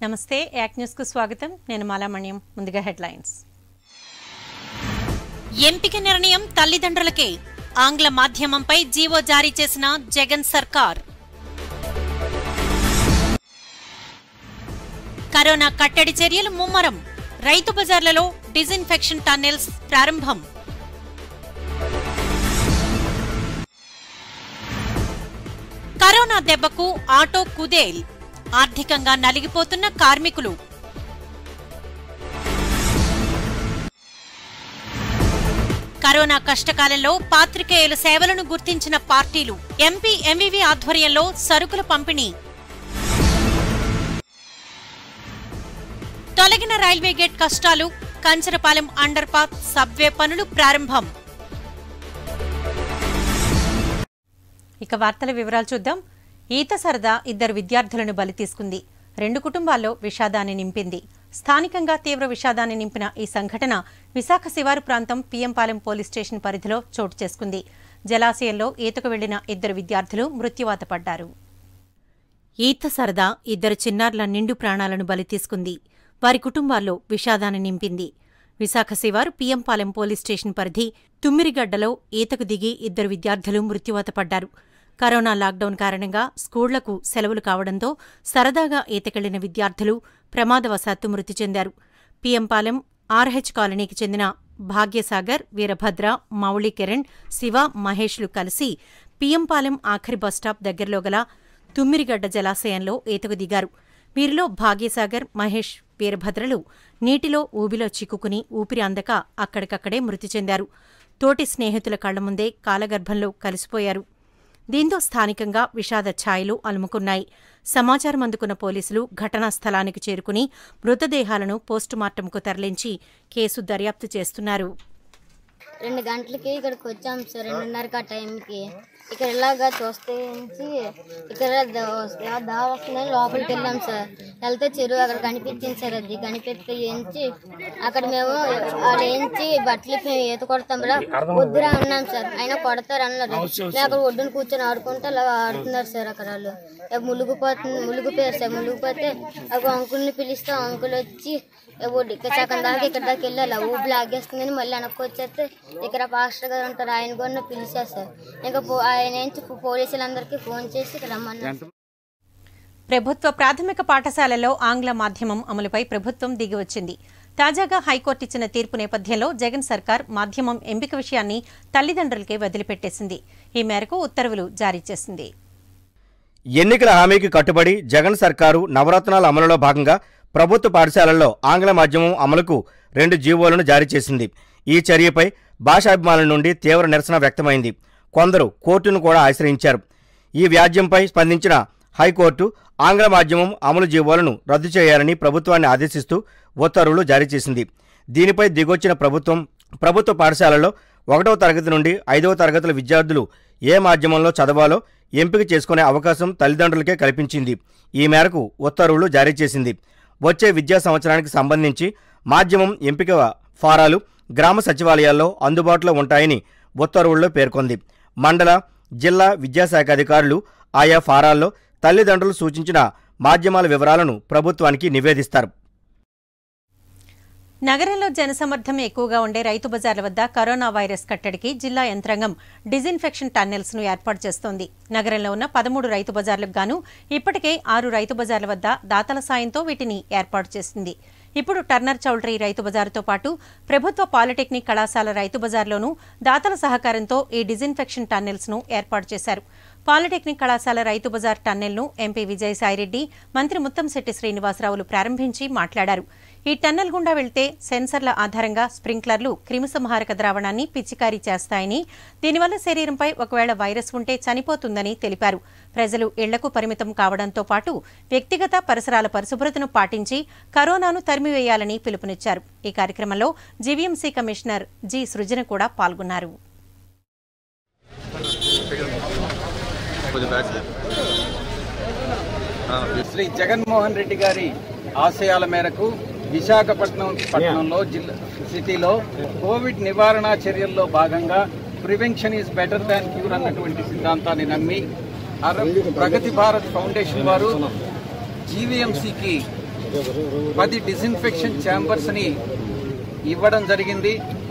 నమస్తే యాక్ న్యూస్ కు స్వాగతం నేను మాలామణ్యం ముందుగా హెడ్లైన్స్ ఎంపిక నిర్ణయం తల్లిదండ్రులకే ఆంగ్ల మాధ్యమంపై జీవో జారీ చేసిన జగన్ సర్కార్ కరోనా కట్టడి చర్యలు ముమ్మరం రైతు బజార్లలో డిజిన్ఫెక్షన్ టన్నెల్స్ ప్రారంభం కరోనా దెబ్బకు ఆటో కుదేల్ ఆర్థికంగా నలిగిపోతున్న కార్మికులు కరోనా కష్టకాలంలో పాత్రికేయుల సేవలను గుర్తించిన పార్టీలు ఎంపీ ఎంవివి ఆధ్వర్యంలో సరుకుల పంపిణీ తొలగిన రైల్వే గేట్ కష్టాలు కంచరపాలెం అండర్ పాత్ సబ్వే పనులు ప్రారంభం ఇక వార్తల వివరాలు చూద్దాం ఈత సరదా ఇద్దరు విద్యార్థులను బలి తీసుకుంది రెండు కుటుంబాల్లో విషాదాన్ని నింపింది స్థానికంగా తీవ్ర విషాదాన్ని నింపిన ఈ సంఘటన విశాఖ శివారు ప్రాంతం పిఎంపాలెం పోలీస్ స్టేషన్ పరిధిలో చోటు చేసుకుంది జలాశయంలో ఈతకు వెళ్లిన ఇద్దరు విద్యార్థులు మృత్యువాత పడ్డారు ఈత సరదా ఇద్దరు చిన్నారుల నిండు ప్రాణాలను బలి తీసుకుంది వారి కుటుంబాల్లో విషాదాన్ని నింపింది విశాఖ శివారు పిఎంపాలెం పోలీస్ స్టేషన్ పరిధి తుమ్మిరిగడ్డలో ఈతకు దిగి ఇద్దరు విద్యార్థులు మృత్యువాత పడ్డారు కరోనా లాక్డౌన్ కారణంగా స్కూళ్లకు సెలవులు కావడంతో సరదాగా ఈతకెళ్లిన విద్యార్థులు ప్రమాదవశాత్తు మృతి చెందారు పిఎంపాలెం ఆర్హెచ్ కాలనీకి చెందిన భాగ్యసాగర్ వీరభద్ర మౌళి కిరణ్ శివ మహేష్లు కలిసి పిఎంపాలెం ఆఖరి బస్టాప్ దగ్గరలో గల తుమ్మిరిగడ్డ జలాశయంలో ఈతకు దిగారు వీరిలో భాగ్యసాగర్ మహేష్ వీరభద్రలు నీటిలో ఊబిలో చిక్కుకుని ఊపిరి అందక అక్కడికక్కడే మృతి చెందారు తోటి స్నేహితుల కళ్ల ముందే కాలగర్భంలో కలిసిపోయారు దీంతో స్థానికంగా విషాద ఛాయలు అలుముకున్నాయి సమాచారం అందుకున్న పోలీసులు ఘటనా స్థలానికి చేరుకుని మృతదేహాలను పోస్టుమార్టంకు తరలించి కేసు దర్యాప్తు చేస్తున్నారు రెండు గంటలకి ఇక్కడికి వచ్చాం సార్ రెండున్నరకి ఆ టైంకి ఇక్కడ ఇలాగా చూస్తే నుంచి ఇక్కడ దా- దా వస్తుందని లోపలికి వెళ్ళాం సార్ వెళ్తే చెరువు అక్కడ కనిపించింది సార్ అది కనిపిస్తే ఏంచి అక్కడ మేము వాళ్ళు ఏంచి బట్టలు ఇప్పి ఈత కొడతాం రా వద్దురా అన్నాం సార్ అయినా కొడతారు అన్నారు మేము అక్కడ ఒడ్డున కూర్చొని ఆడుకుంటే అలా ఆడుతున్నారు సార్ అక్కడ వాళ్ళు ఇక ములుగుపోతుంది ములుగుపోయారు సార్ ములుగుపోతే ఒక అంకుల్ని పిలిస్తే ఆ అంకుల్ వచ్చి ఏ ఒడ్డు ఇక్కడ సగం దాకా ఇక్కడ దాకా వెళ్ళాలి ఊబి లాగేస్తుందని మళ్ళీ వెనక్కి వచ్చేస్తే ఇక్కడ పాస్టర్ గారు ఉంటారు ఆయన కూడా పిలిచారు సార్ ఇంకా పో- ఆయన ఏంచి పోలీసులందరికీ ఫోన్ చేసి ఇక్కడ రమ్మన్నారు ప్రభుత్వ ప్రాథమిక పాఠశాలల్లో ఆంగ్ల మాధ్యమం అమలుపై ప్రభుత్వం దిగివచ్చింది తాజాగా హైకోర్టు ఇచ్చిన తీర్పు నేపథ్యంలో జగన్ సర్కార్ మాధ్యమం ఎంపిక విషయాన్ని తల్లిదండ్రులకే వదిలిపెట్టేసింది ఈ మేరకు ఉత్తర్వులు జారీ చేసింది ఎన్నికల హామీకి కట్టుబడి జగన్ సర్కారు నవరత్నాల అమలులో భాగంగా ప్రభుత్వ పాఠశాలల్లో ఆంగ్ల మాధ్యమం అమలుకు రెండు జీవోలను జారీ చేసింది ఈ చర్యపై భాషాభిమానుల నుండి తీవ్ర నిరసన వ్యక్తమైంది కొందరు కోర్టును కూడా ఆశ్రయించారు ఈ వ్యాజ్యంపై స్పందించిన హైకోర్టు ఆంగ్ల మాధ్యమం అమలు జీవోలను రద్దు చేయాలని ప్రభుత్వాన్ని ఆదేశిస్తూ ఉత్తర్వులు జారీ చేసింది దీనిపై దిగొచ్చిన ప్రభుత్వం ప్రభుత్వ పాఠశాలల్లో ఒకటవ తరగతి నుండి ఐదవ తరగతుల విద్యార్థులు ఏ మాధ్యమంలో చదవాలో ఎంపిక చేసుకునే అవకాశం తల్లిదండ్రులకే కల్పించింది ఈ మేరకు ఉత్తర్వులు జారీ చేసింది వచ్చే విద్యా సంవత్సరానికి సంబంధించి మాధ్యమం ఎంపిక ఫారాలు గ్రామ సచివాలయాల్లో అందుబాటులో ఉంటాయని ఉత్తర్వుల్లో పేర్కొంది మండల జిల్లా విద్యాశాఖ అధికారులు ఆయా ఫారాల్లో తల్లిదండ్రులు సూచించిన మాధ్యమాల వివరాలను ప్రభుత్వానికి నివేదిస్తారు నగరంలో జనసమర్థం ఎక్కువగా ఉండే రైతు బజార్ల వద్ద కరోనా వైరస్ కట్టడికి జిల్లా యంత్రాంగం డిజిన్ఫెక్షన్ టన్నెల్స్ ను ఏర్పాటు చేస్తోంది నగరంలో ఉన్న పదమూడు రైతు బజార్లకు గాను ఇప్పటికే ఆరు రైతు బజార్ల వద్ద దాతల సాయంతో వీటిని ఏర్పాటు చేసింది ఇప్పుడు టర్నర్ చౌల్ట్రీ రైతు బజారుతో పాటు ప్రభుత్వ పాలిటెక్నిక్ కళాశాల రైతు బజార్లోనూ దాతల సహకారంతో ఈ డిజిన్ఫెక్షన్ టన్నెల్స్ ను ఏర్పాటు చేశారు పాలిటెక్నిక్ కళాశాల రైతు బజార్ టన్నెల్ను ఎంపీ విజయసాయిరెడ్డి మంత్రి ముత్తంశెట్టి శ్రీనివాసరావులు ప్రారంభించి మాట్లాడారు ఈ టన్నెల్ గుండా వెళ్తే సెన్సర్ల ఆధారంగా స్ప్రింక్లర్లు క్రిమిసంహారక ద్రావణాన్ని పిచికారీ చేస్తాయని దీనివల్ల శరీరంపై ఒకవేళ వైరస్ ఉంటే చనిపోతుందని తెలిపారు ప్రజలు ఇళ్లకు పరిమితం కావడంతో పాటు వ్యక్తిగత పరిసరాల పరిశుభ్రతను పాటించి కరోనాను తరిమివేయాలని పిలుపునిచ్చారు ఈ కార్యక్రమంలో జీవీఎంసీ కమిషనర్ జి సృజన కూడా పాల్గొన్నారు శ్రీ జగన్మోహన్ రెడ్డి గారి ఆశయాల మేరకు విశాఖపట్నం పట్టణంలో జిల్లా సిటీలో కోవిడ్ నివారణ చర్యల్లో భాగంగా prevention is better than cure అన్నటువంటి సిద్ధాంతాన్ని నమ్మి అర- ప్రగతి భారత్ ఫౌండేషన్ వారు జీవీఎంసీకి పది డిస్ఇన్ఫెక్షన్ ఛాంబర్స్ ని ఇవ్వడం జరిగింది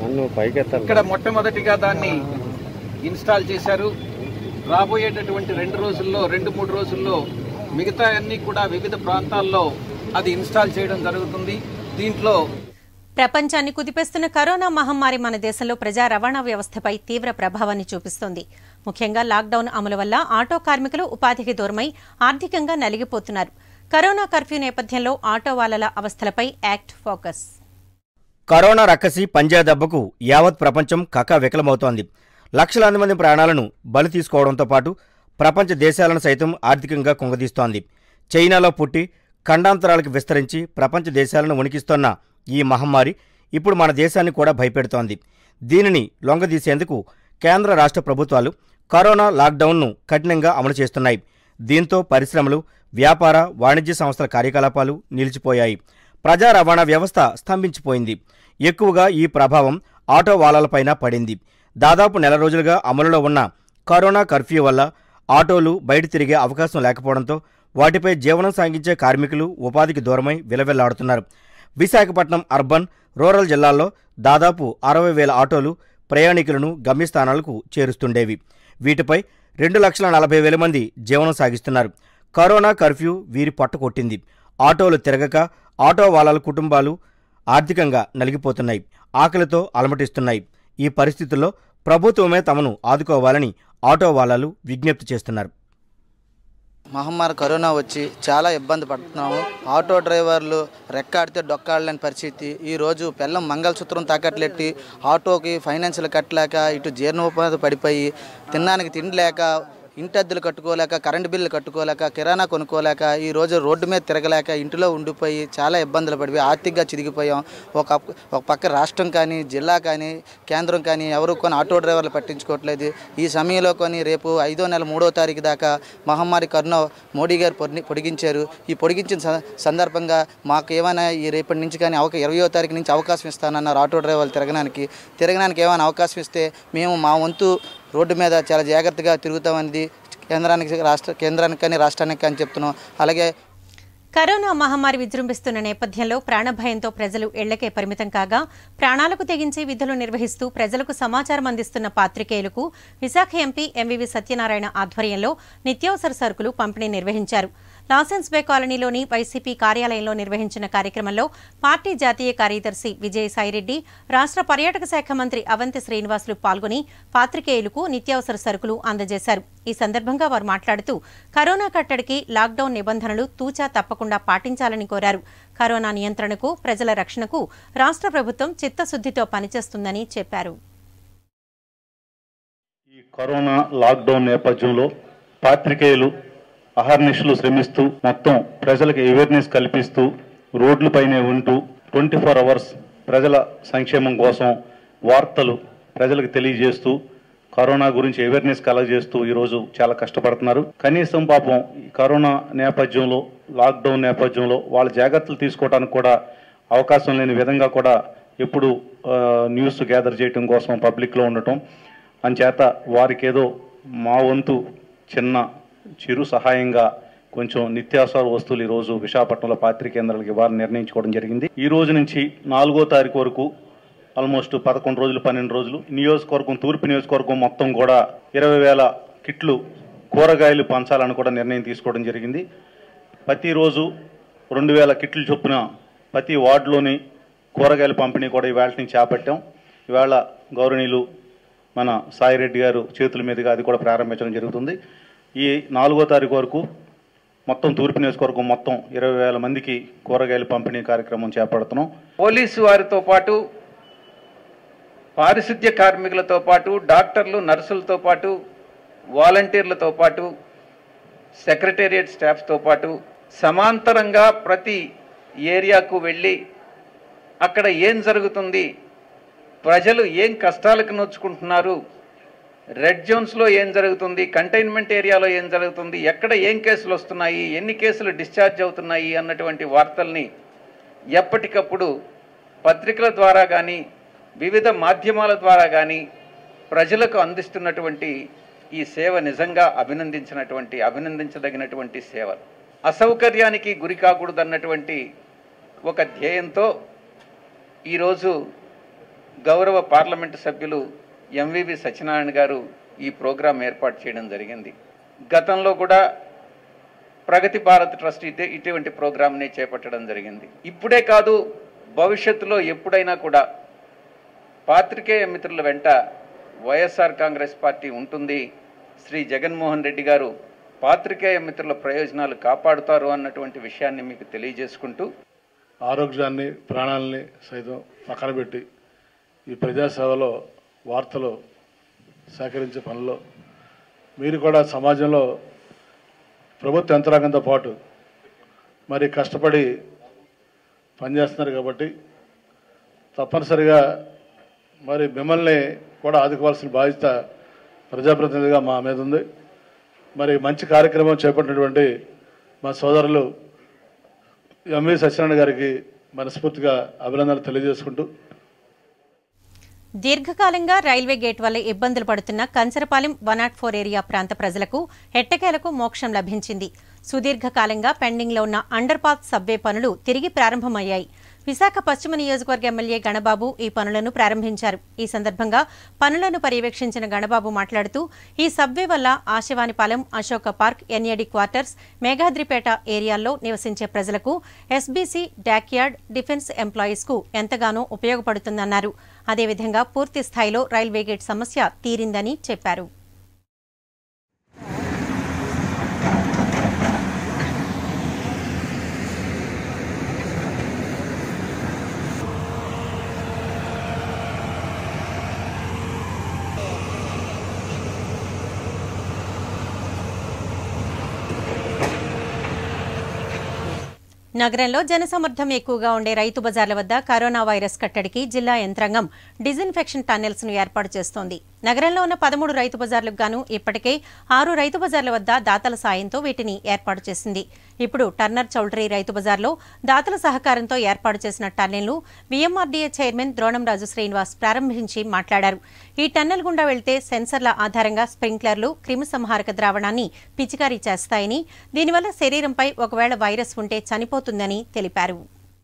ఇక్కడ మొట్టమొదటిగా దాన్ని ఇన్స్టాల్ చేశారు రాబోయేటటువంటి రెండు రోజుల్లో రెండు మూడు రోజుల్లో మిగతా అన్ని కూడా వివిధ ప్రాంతాల్లో అది ఇన్స్టాల్ చేయడం జరుగుతుంది దీంట్లో ప్రపంచాన్ని కుదిపేస్తున్న కరోనా మహమ్మారి మన దేశంలో ప్రజా రవాణా వ్యవస్థపై తీవ్ర ప్రభావాన్ని చూపిస్తోంది ముఖ్యంగా లాక్డౌన్ అమలు వల్ల ఆటో కార్మికులు ఉపాధికి దూరమై ఆర్థికంగా నలిగిపోతున్నారు కరోనా కర్ఫ్యూ నేపథ్యంలో ఆటో వాలాల అవస్థలపై యాక్ట్ ఫోకస్ కరోనా రక్కసి పంజా దెబ్బకు యావత్ ప్రపంచం కక వికలమవుతోంది లక్షలాది మంది ప్రాణాలను బలి తీసుకోవడంతో పాటు ప్రపంచ దేశాలను సైతం ఆర్థికంగా కుంగదీస్తోంది చైనాలో పుట్టి ఖండాంతరాలకు విస్తరించి ప్రపంచ దేశాలను వణికిస్తోన్న ఈ మహమ్మారి ఇప్పుడు మన దేశాన్ని కూడా భయపెడుతోంది దీనిని లొంగదీసేందుకు కేంద్ర రాష్ట్ర ప్రభుత్వాలు కరోనా లాక్డౌన్ను కఠినంగా అమలు చేస్తున్నాయి దీంతో పరిశ్రమలు వ్యాపార వాణిజ్య సంస్థల కార్యకలాపాలు నిలిచిపోయాయి ప్రజా రవాణా వ్యవస్థ స్తంభించిపోయింది ఎక్కువగా ఈ ప్రభావం ఆటో వాలాలపైన పడింది దాదాపు నెల రోజులుగా అమలులో ఉన్న కరోనా కర్ఫ్యూ వల్ల ఆటోలు బయట తిరిగే అవకాశం లేకపోవడంతో వాటిపై జీవనం సాగించే కార్మికులు ఉపాధికి దూరమై విలవిల్లాడుతున్నారు విశాఖపట్నం అర్బన్ రూరల్ జిల్లాల్లో దాదాపు అరవై వేల ఆటోలు ప్రయాణికులను గమ్యస్థానాలకు చేరుస్తుండేవి వీటిపై రెండు లక్షల నలభై వేల మంది జీవనం సాగిస్తున్నారు కరోనా కర్ఫ్యూ వీరి పొట్ట కొట్టింది ఆటోలు తిరగక ఆటో వాలాల కుటుంబాలు ఆర్థికంగా నలిగిపోతున్నాయి ఆకలితో అలమటిస్తున్నాయి ఈ పరిస్థితుల్లో ప్రభుత్వమే తమను ఆదుకోవాలని ఆటో వాలాలు విజ్ఞప్తి చేస్తున్నారు మహమ్మారి కరోనా వచ్చి చాలా ఇబ్బంది పడుతున్నాము ఆటో డ్రైవర్లు రెక్కాడితే డొక్కాడలేని పరిస్థితి ఈరోజు పెళ్ళం మంగళసూత్రం తాకట్లెట్టి ఆటోకి ఫైనాన్షియల్ కట్టలేక ఇటు జీర్ణోపాధి పడిపోయి తినడానికి తిండి లేక ఇంటి అద్దెలు కట్టుకోలేక కరెంటు బిల్లు కట్టుకోలేక కిరాణా కొనుక్కోలేక ఈ రోజు రోడ్డు మీద తిరగలేక ఇంటిలో ఉండిపోయి చాలా ఇబ్బందులు పడిపోయి ఆర్థికంగా చిరిగిపోయాం ఒక ఒక పక్క రాష్ట్రం కానీ జిల్లా కానీ కేంద్రం కానీ ఎవరు కొన్ని ఆటో డ్రైవర్లు పట్టించుకోవట్లేదు ఈ సమయంలో కొని రేపు ఐదో నెల మూడో తారీఖు దాకా మహమ్మారి కరోనా మోడీ గారు పొడి పొడిగించారు ఈ పొడిగించిన స- సందర్భంగా మాకు ఏమైనా ఈ రేపటి నుంచి కానీ అవక ఇరవయో తారీఖు నుంచి అవకాశం ఇస్తానన్నారు ఆటో డ్రైవర్లు తిరగడానికి తిరగడానికి ఏమైనా అవకాశం ఇస్తే మేము మా వంతు రోడ్డు మీద చాలా జాగ్రత్తగా తిరుగుతామనేది కేంద్రానికి రాష్ట్ర కేంద్రానికి కానీ రాష్ట్రానికి కానీ చెప్తున్నాం అలాగే కరోనా మహమ్మారి విజృంభిస్తున్న నేపథ్యంలో ప్రాణభయంతో ప్రజలు ఇళ్లకే పరిమితం కాగా ప్రాణాలకు తెగించి విధులు నిర్వహిస్తూ ప్రజలకు సమాచారం అందిస్తున్న పాత్రికేయులకు విశాఖ ఎంపీ ఎంవివి సత్యనారాయణ ఆధ్వర్యంలో నిత్యావసర సరుకులు పంపిణీ నిర్వహించారు లాసెన్స్ బే కాలనీలోని వైసీపీ కార్యాలయంలో నిర్వహించిన కార్యక్రమంలో పార్టీ జాతీయ కార్యదర్శి విజయసాయిరెడ్డి రాష్ట్ర పర్యాటక శాఖ మంత్రి అవంతి శ్రీనివాసులు పాల్గొని పాత్రికేయులకు నిత్యావసర సరుకులు అందజేశారు ఈ సందర్భంగా వారు మాట్లాడుతూ కరోనా కట్టడికి లాక్డౌన్ నిబంధనలు తూచా తప్పకుండా పాటించాలని కోరారు కరోనా నియంత్రణకు ప్రజల రక్షణకు రాష్ట్ర ప్రభుత్వం చిత్తశుద్దితో పనిచేస్తుందని చెప్పారు ఈ కరోనా లాక్డౌన్ నేపథ్యంలో పాత్రికేయులు అహర్నిశలు శ్రమిస్తూ మొత్తం ప్రజలకు అవేర్నెస్ కల్పిస్తూ రోడ్లపైనే ఉంటూ ట్వంటీ ఫోర్ అవర్స్ ప్రజల సంక్షేమం కోసం వార్తలు ప్రజలకు తెలియజేస్తూ కరోనా గురించి అవేర్నెస్ కలగజేస్తూ ఈరోజు చాలా కష్టపడుతున్నారు కనీసం పాపం ఈ కరోనా నేపథ్యంలో లాక్డౌన్ నేపథ్యంలో వాళ్ళ జాగ్రత్తలు తీసుకోవడానికి కూడా అవకాశం లేని విధంగా కూడా ఎప్పుడు ఆ, న్యూస్ గ్యాదర్ చేయడం కోసం పబ్లిక్లో ఉండటం అంచేత వారికి ఏదో మా వంతు చిన్న చిరు సహాయంగా కొంచెం నిత్యావసర వస్తువులు ఈరోజు విశాఖపట్నంలో పాత్రికేంద్రాలకు ఇవ్వాలని నిర్ణయించుకోవడం జరిగింది ఈ రోజు నుంచి నాలుగో తారీఖు వరకు ఆల్మోస్ట్ పదకొండు రోజులు పన్నెండు రోజులు నియోజకవర్గం తూర్పు నియోజకవర్గం మొత్తం కూడా ఇరవై వేల కిట్లు కూరగాయలు పంచాలని కూడా నిర్ణయం తీసుకోవడం జరిగింది ప్రతిరోజు రెండు వేల కిట్లు చొప్పున ప్రతి వార్డులోని కూరగాయల పంపిణీ కూడా ఇవాళ నుంచి చేపట్టాం ఇవాళ గౌరవనీయులు మన సాయిరెడ్డి గారు చేతుల మీదుగా అది కూడా ప్రారంభించడం జరుగుతుంది ఈ నాలుగో తారీఖు వరకు మొత్తం తూర్పు నియోజకవర్గం మొత్తం ఇరవై వేల మందికి కూరగాయల పంపిణీ కార్యక్రమం చేపడుతున్నాం పోలీసు వారితో పాటు పారిశుద్ధ్య కార్మికులతో పాటు డాక్టర్లు నర్సులతో పాటు వాలంటీర్లతో పాటు సెక్రటేరియట్ స్టాఫ్తో పాటు సమాంతరంగా ప్రతి ఏరియాకు వెళ్ళి అక్కడ ఏం జరుగుతుంది ప్రజలు ఏం కష్టాలకు నోచుకుంటున్నారు రెడ్ జోన్స్లో ఏం జరుగుతుంది కంటైన్మెంట్ ఏరియాలో ఏం జరుగుతుంది ఎక్కడ ఏం కేసులు వస్తున్నాయి ఎన్ని కేసులు డిశ్చార్జ్ అవుతున్నాయి అన్నటువంటి వార్తల్ని ఎప్పటికప్పుడు పత్రికల ద్వారా కానీ వివిధ మాధ్యమాల ద్వారా కానీ ప్రజలకు అందిస్తున్నటువంటి ఈ సేవ నిజంగా అభినందించినటువంటి అభినందించదగినటువంటి సేవ అసౌకర్యానికి గురి కాకూడదన్నటువంటి ఒక ధ్యేయంతో ఈరోజు గౌరవ పార్లమెంటు సభ్యులు ఎంవివి సత్యనారాయణ గారు ఈ ప్రోగ్రాం ఏర్పాటు చేయడం జరిగింది గతంలో కూడా ప్రగతి భారత్ ట్రస్ట్ ఇటే ఇటువంటి ప్రోగ్రామ్ని చేపట్టడం జరిగింది ఇప్పుడే కాదు భవిష్యత్తులో ఎప్పుడైనా కూడా పాత్రికేయ మిత్రుల వెంట వైఎస్ఆర్ కాంగ్రెస్ పార్టీ ఉంటుంది శ్రీ జగన్మోహన్ రెడ్డి గారు పాత్రికేయ మిత్రుల ప్రయోజనాలు కాపాడుతారు అన్నటువంటి విషయాన్ని మీకు తెలియజేసుకుంటూ ఆరోగ్యాన్ని ప్రాణాలని సైతం పక్కన పెట్టి ఈ ప్రజాసేవలో వార్తలు సేకరించే పనిలో మీరు కూడా సమాజంలో ప్రభుత్వ యంత్రాంగంతో పాటు మరి కష్టపడి పనిచేస్తున్నారు కాబట్టి తప్పనిసరిగా మరి మిమ్మల్ని కూడా ఆదుకోవాల్సిన బాధ్యత ప్రజాప్రతినిధిగా మా మీద ఉంది మరి మంచి కార్యక్రమం చేపట్టినటువంటి మా సోదరులు ఎంవి సత్యనారాయణ గారికి మనస్ఫూర్తిగా అభినందనలు తెలియజేసుకుంటూ దీర్ఘకాలంగా రైల్వే గేట్ వల్ల ఇబ్బందులు పడుతున్న Kancharapalem one nought four area ప్రాంత ప్రజలకు ఎట్టకేలకు మోక్షం లభించింది సుదీర్ఘకాలంగా పెండింగ్లో ఉన్న అండర్ పాత్ సబ్వే పనులు తిరిగి ప్రారంభమయ్యాయి విశాఖ పశ్చిమ నియోజకవర్గ ఎమ్మెల్యే గణబాబు ఈ పనులను ప్రారంభించారు ఈ సందర్భంగా పనులను పర్యవేక్షించిన గణబాబు మాట్లాడుతూ ఈ సబ్వే వల్ల Asavanipalem Ashoka park NAD quarters Meghadripeta ఏరియాల్లో నివసించే ప్రజలకు ఎస్బీసీ డాక్యార్డ్ డిఫెన్స్ ఎంప్లాయీస్ కు ఎంతగానో ఉపయోగపడుతుందన్నారు అదేవిధంగా పూర్తి స్థాయిలో రైల్వే గేట్ సమస్య తీరిందని చెప్పారు నగరంలో జనసమర్థం ఎక్కువగా ఉండే రైతు బజార్ల వద్ద కరోనా వైరస్ కట్టడికి జిల్లా యంత్రాంగం డిజిన్ఫెక్షన్ టన్నెల్స్ ను ఏర్పాటు చేస్తోంది నగరంలో ఉన్న పదమూడు రైతు బజార్లకు గాను ఇప్పటికే ఆరు రైతు బజార్ల వద్ద దాతల సాయంతో వీటిని ఏర్పాటు చేసింది ఇప్పుడు టర్నర్ చౌల్ట్రీ రైతు బజార్లో దాతల సహకారంతో ఏర్పాటు చేసిన టన్నెల్ను వీఎంఆర్డీఏ చైర్మన్ ద్రోణంరాజు శ్రీనివాస్ ప్రారంభించి మాట్లాడారు ఈ టన్నెల్ గుండా వెళ్తే సెన్సర్ల ఆధారంగా స్ప్రింక్లర్లు క్రిమిసంహారక ద్రావణాన్ని పిచికారీ చేస్తాయని దీనివల్ల శరీరంపై ఒకవేళ వైరస్ ఉంటే చనిపోతుందని తెలిపారు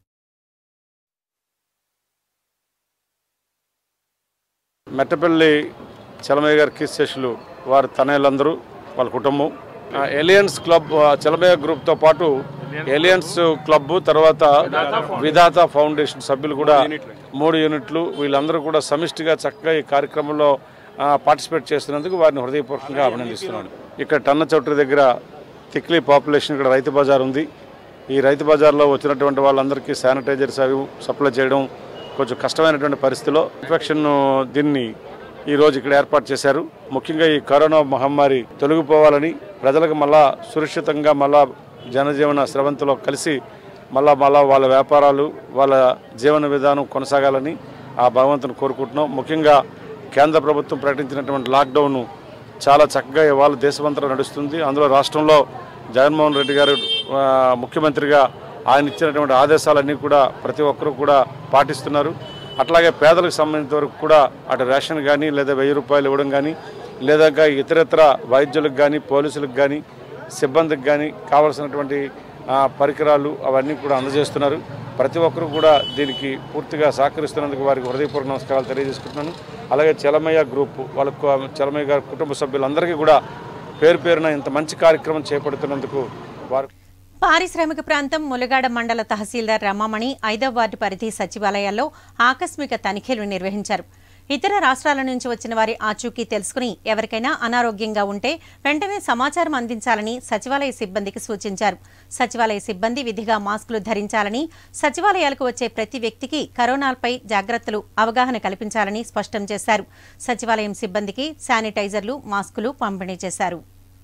మెట్టపల్లి చలమయ్య గారి కీస్ శేషులు వారి తనయులందరూ వాళ్ళ కుటుంబం ఆ, ఎలియన్స్ క్లబ్ ఆ, చలమయ్య గ్రూప్తో పాటు ఎలియన్స్ క్లబ్ తర్వాత విధాత ఫౌండేషన్ సభ్యులు కూడా మూడు యూనిట్లు వీళ్ళందరూ కూడా సమిష్టిగా చక్కగా ఈ కార్యక్రమంలో ఆ, పార్టిసిపేట్ చేస్తున్నందుకు వారిని హృదయపూర్వకంగా అభినందిస్తున్నాను ఇక్కడ టన్న చౌటరి దగ్గర తిక్లీ పాపులేషన్ ఇక్కడ రైతు బజార్ ఉంది ఈ రైతు బజార్లో వచ్చినటువంటి వాళ్ళందరికీ శానిటైజర్స్ అవి సప్లై చేయడం కొంచెం కష్టమైనటువంటి పరిస్థితిలో ఇన్ఫెక్షన్ దీన్ని ఈ రోజు ఇక్కడ ఏర్పాటు చేశారు ముఖ్యంగా ఈ కరోనా మహమ్మారి తొలగిపోవాలని ప్రజలకు మళ్ళా సురక్షితంగా మళ్ళా జనజీవన స్రవంతిలో కలిసి మళ్ళా మళ్ళా వాళ్ళ వ్యాపారాలు వాళ్ళ జీవన విధానం కొనసాగాలని ఆ భగవంతుని కోరుకుంటున్నాం ముఖ్యంగా కేంద్ర ప్రభుత్వం ప్రకటించినటువంటి లాక్డౌన్ చాలా చక్కగా ఇవాళ దేశమంతటా నడుస్తుంది అందులో రాష్ట్రంలో జగన్మోహన్ రెడ్డి గారు ఆ, ముఖ్యమంత్రిగా ఆయన ఇచ్చినటువంటి ఆదేశాలన్నీ కూడా ప్రతి ఒక్కరూ కూడా పాటిస్తున్నారు అట్లాగే పేదలకు సంబంధించిన వరకు కూడా అటు రేషన్ కానీ లేదా వెయ్యి రూపాయలు ఇవ్వడం కానీ లేదా ఇంకా ఇతరత్ర వైద్యులకు కానీ పోలీసులకు కానీ సిబ్బందికి కానీ కావలసినటువంటి ఆ, పరికరాలు అవన్నీ కూడా అందజేస్తున్నారు ప్రతి ఒక్కరూ కూడా దీనికి పూర్తిగా సహకరిస్తున్నందుకు వారికి హృదయపూర్వక నమస్కారాలు తెలియజేసుకుంటున్నాను అలాగే చలమయ్య గ్రూప్ వాళ్ళ కు- చలమయ్య గారి కుటుంబ సభ్యులందరికీ కూడా పేరు పేరున ఇంత మంచి కార్యక్రమం చేపడుతున్నందుకు వారు పారిశ్రామిక ప్రాంతం ములగాడ మండల తహసీల్దార్ రమామణి ఐదవ వార్డు పరిధి సచివాలయాల్లో ఆకస్మిక తనిఖీలు నిర్వహించారు ఇతర రాష్ట్రాల నుంచి వచ్చిన వారి ఆచూకీ తెలుసుకుని ఎవరికైనా అనారోగ్యంగా ఉంటే వెంటనే సమాచారం అందించాలని సచివాలయ సిబ్బందికి సూచించారు సచివాలయ సిబ్బంది విధిగా మాస్కులు ధరించాలని సచివాలయాలకు వచ్చే ప్రతి వ్యక్తికి కరోనాపై జాగ్రత్తలు అవగాహన కల్పించాలని స్పష్టం చేశారు సచివాలయం సిబ్బందికి శానిటైజర్లు మాస్కులు పంపిణీ చేశారు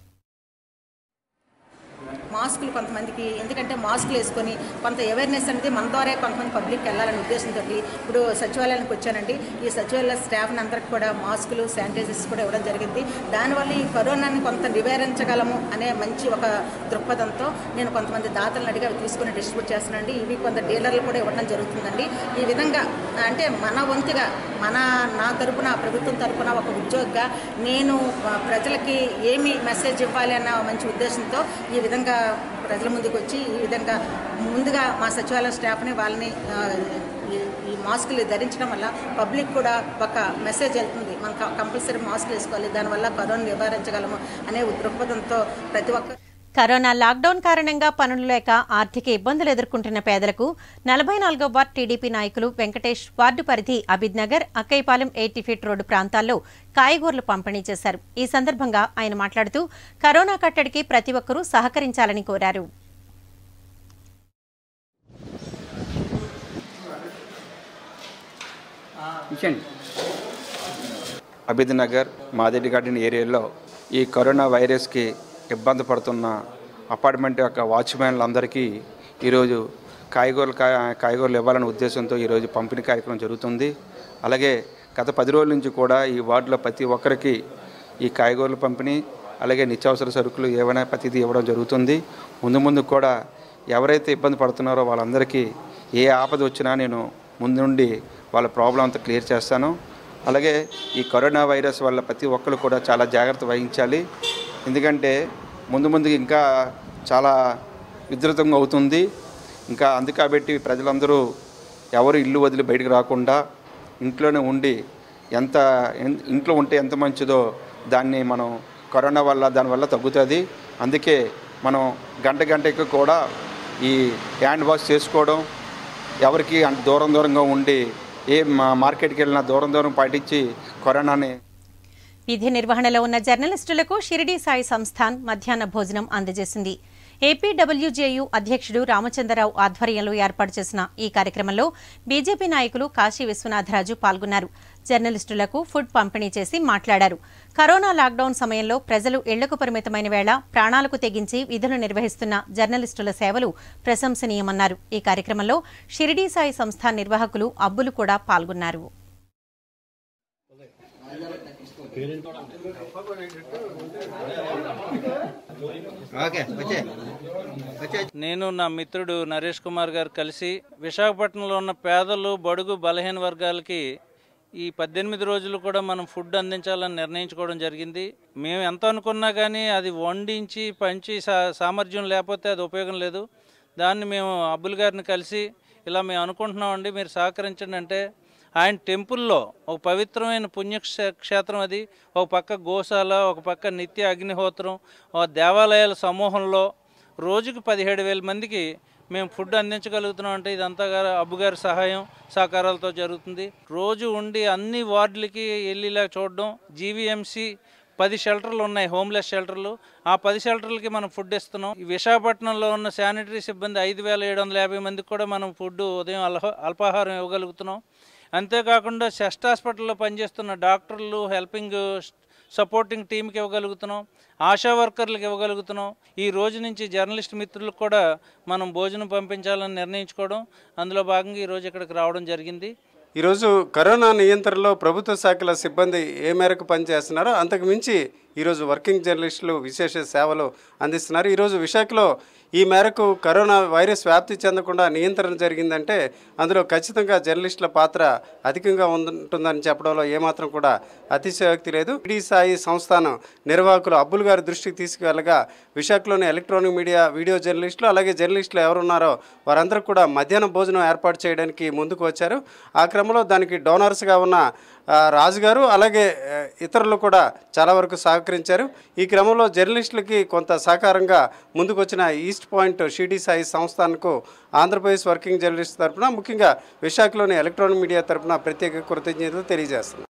మాస్కులు కొంతమందికి ఎందుకంటే మాస్కులు వేసుకొని కొంత అవేర్నెస్ అనేది మన ద్వారా కొంతమంది పబ్లిక్ వెళ్ళాలనే ఉద్దేశంతో ఇప్పుడు సచివాలయానికి వచ్చానండి ఈ సచివాలయ స్టాఫ్ని అందరికి కూడా మాస్కులు శానిటైజర్స్ కూడా ఇవ్వడం జరిగింది దానివల్ల ఈ కరోనాని కొంత నివారించగలము అనే మంచి ఒక దృక్పథంతో నేను కొంతమంది దాతలను అడిగి అవి తీసుకుని డిస్ట్రిబ్యూట్ చేస్తున్నానండి ఇవి కొంత డీలర్లు కూడా ఇవ్వడం జరుగుతుందండి ఈ విధంగా అంటే మన వంతుగా మన నా తరపున ప్రభుత్వం తరపున ఒక ఉద్యోగిగా నేను ఆ, ప్రజలకి ఏమి మెసేజ్ ఇవ్వాలి అన్న మంచి ఉద్దేశంతో ఈ విధంగా ప్రజల ముందుకు వచ్చి ఈ విధంగా ముందుగా మా సచివాలయ స్టాఫ్ని వాళ్ళని ఆ, ఈ- ఈ మాస్కులు ధరించడం వల్ల పబ్లిక్ కూడా ఒక మెసేజ్ వెళ్తుంది మనం కంపల్సరీ మాస్క్ వేసుకోవాలి దానివల్ల కరోనా నివారించగలము అనే దృక్పథంతో ప్రతి ఒక్క కరోనా లాక్డౌన్ కారణంగా పనులు లేక ఆర్థిక ఇబ్బందులు ఎదుర్కొంటున్న పేదలకు నలభై నాలుగో వార్డు టీడీపీ నాయకులు వెంకటేష్ వార్డు పరిధి Abid Nagar Akkayyapalem eighty feet road ప్రాంతాల్లో కాయగూరలు పంపిణీ చేశారు ఈ సందర్భంగా ఆయన మాట్లాడుతూ కరోనా కట్టడికి ప్రతి ఒక్కరూ సహకరించాలని కోరారు అభిద్ నగర్ మాదేడి గార్డెన్ ఏరియాలో ఈ కరోనా వైరస్కి ఇబ్బంది పడుతున్న అపార్ట్మెంట్ యొక్క వాచ్మ్యాన్లందరికీ ఈరోజు కాయగూరలు కాయ కాయగూరలు ఇవ్వాలనే ఉద్దేశంతో ఈరోజు పంపిణీ కార్యక్రమం జరుగుతుంది అలాగే గత పది రోజుల నుంచి కూడా ఈ వార్డులో ప్రతి ఒక్కరికి ఈ కాయగూరల పంపిణీ అలాగే నిత్యావసర సరుకులు ఏవైనా ప్రతిదీ ఇవ్వడం జరుగుతుంది ముందు ముందు కూడా ఎవరైతే ఇబ్బంది పడుతున్నారో వాళ్ళందరికీ ఏ ఆపద వచ్చినా నేను ముందు నుండి వాళ్ళ ప్రాబ్లం అంతా క్లియర్ చేస్తాను అలాగే ఈ కరోనా వైరస్ వల్ల ప్రతి ఒక్కరు కూడా చాలా జాగ్రత్త వహించాలి ఎందుకంటే ముందు ముందు ఇంకా చాలా విస్తృతంగా అవుతుంది ఇంకా అందుకు కాబట్టి ప్రజలందరూ ఎవరు ఇల్లు వదిలి బయటకు రాకుండా ఇంట్లోనే ఉండి ఎంత ఎన్- ఇంట్లో ఉంటే ఎంత మంచిదో దాన్ని మనం కరోనా వల్ల దానివల్ల తగ్గుతుంది అందుకే మనం గంట గంటకి కూడా ఈ హ్యాండ్ వాష్ చేసుకోవడం ఎవరికి అంత దూరం దూరంగా ఉండి ఏ మా- మార్కెట్కి వెళ్ళినా దూరం దూరం పాటించి కరోనాని విధి నిర్వహణలో ఉన్న జర్నలిస్టులకు షిరిడీ సాయి సంస్థాన్ మధ్యాహ్న భోజనం అందజేసింది ఏపీడబ్ల్యూజేయు అధ్యక్షుడు రామచంద్రరావు ఆధ్వర్యంలో ఏర్పాటు చేసిన ఈ కార్యక్రమంలో బీజేపీ నాయకులు కాశీ విశ్వనాథరాజు పాల్గొన్నారు జర్నలిస్టులకు ఫుడ్ పంపిణీ చేసి మాట్లాడారు కరోనా లాక్డౌన్ సమయంలో ప్రజలు ఇళ్లకు పరిమితమైన వేళ ప్రాణాలకు తెగించి విధులు నిర్వహిస్తున్న జర్నలిస్టుల సేవలు ప్రశంసనీయమన్నారు ఈ కార్యక్రమంలో షిరిడీ సాయి సంస్థాన్ నిర్వాహకులు అబ్బులు కూడా పాల్గొన్నారు నేను నా మిత్రుడు నరేష్ కుమార్ గారు కలిసి విశాఖపట్నంలో ఉన్న పేదలు బడుగు బలహీన వర్గాలకి ఈ పద్దెనిమిది రోజులు కూడా మనం ఫుడ్ అందించాలని నిర్ణయించుకోవడం జరిగింది మేము ఎంత అనుకున్నా కానీ అది వండించి పంచి సా సామర్థ్యం లేకపోతే అది ఉపయోగం లేదు దాన్ని మేము అబ్బుల్ గారిని కలిసి ఇలా మేము అనుకుంటున్నామండి మీరు సహకరించండి అంటే ఆయన టెంపుల్లో ఒక పవిత్రమైన పుణ్యక్షే క్షేత్రం అది ఒక పక్క గోశాల ఒక పక్క నిత్య అగ్నిహోత్రం ఒక దేవాలయాల సమూహంలో రోజుకి పదిహేడు వేల మందికి మేము ఫుడ్ అందించగలుగుతున్నాం అంటే ఇదంతా గారు అబ్బు గారి సహాయం సహకారాలతో జరుగుతుంది రోజు ఉండి అన్ని వార్డులకి వెళ్ళిలా చూడడం జీవీఎంసీ పది షెల్టర్లు ఉన్నాయి హోమ్లెస్ షెల్టర్లు ఆ పది షెల్టర్లకి మనం ఫుడ్ ఇస్తున్నాం ఈ విశాఖపట్నంలో ఉన్న శానిటరీ సిబ్బంది ఐదు వేల ఏడు వందల యాభై మందికి కూడా మనం ఫుడ్ ఉదయం అల్హ అల్పాహారం ఇవ్వగలుగుతున్నాం అంతేకాకుండా చెస్ట్ హాస్పిటల్లో పనిచేస్తున్న డాక్టర్లు హెల్పింగ్ సపోర్టింగ్ టీంకి ఇవ్వగలుగుతున్నాం ఆశా వర్కర్లకు ఇవ్వగలుగుతున్నాం ఈ రోజు నుంచి జర్నలిస్ట్ మిత్రులకు కూడా మనం భోజనం పంపించాలని నిర్ణయించుకోవడం అందులో భాగంగా ఈ రోజు ఇక్కడికి రావడం జరిగింది ఈరోజు కరోనా నియంత్రణలో ప్రభుత్వ శాఖల సిబ్బంది ఏ మేరకు పనిచేస్తున్నారో అంతకు మించి ఈరోజు వర్కింగ్ జర్నలిస్టులు విశేష సేవలు అందిస్తున్నారు ఈరోజు విశాఖలో ఈ మేరకు కరోనా వైరస్ వ్యాప్తి చెందకుండా నియంత్రణ జరిగిందంటే అందులో ఖచ్చితంగా జర్నలిస్టుల పాత్ర అధికంగా ఉంటుందని చెప్పడంలో ఏమాత్రం కూడా అతిశయోక్తి లేదు ఇడీ సాయి సంస్థానం నిర్వాహకులు అబ్బుల్ గారి దృష్టికి తీసుకువెళ్ళగా విశాఖలోని ఎలక్ట్రానిక్ మీడియా వీడియో జర్నలిస్టులు అలాగే జర్నలిస్టులు ఎవరున్నారో వారందరూ కూడా మధ్యాహ్న భోజనం ఏర్పాటు చేయడానికి ముందుకు వచ్చారు ఆ క్రమంలో దానికి డోనర్స్గా ఉన్న ఆ, రాజు గారు అలాగే ఆ, ఇతరులు కూడా చాలా వరకు సహకరించారు ఈ క్రమంలో జర్నలిస్టులకి కొంత సహకారంగా ముందుకు వచ్చిన ఈస్ట్ పాయింట్ షిడి సాయి సంస్థానకు ఆంధ్రప్రదేశ్ వర్కింగ్ జర్నలిస్ట్ తరపున ముఖ్యంగా విశాఖలోని ఎలక్ట్రానిక్ మీడియా తరపున ప్రత్యేక కృతజ్ఞతలు తెలియజేస్తున్నాను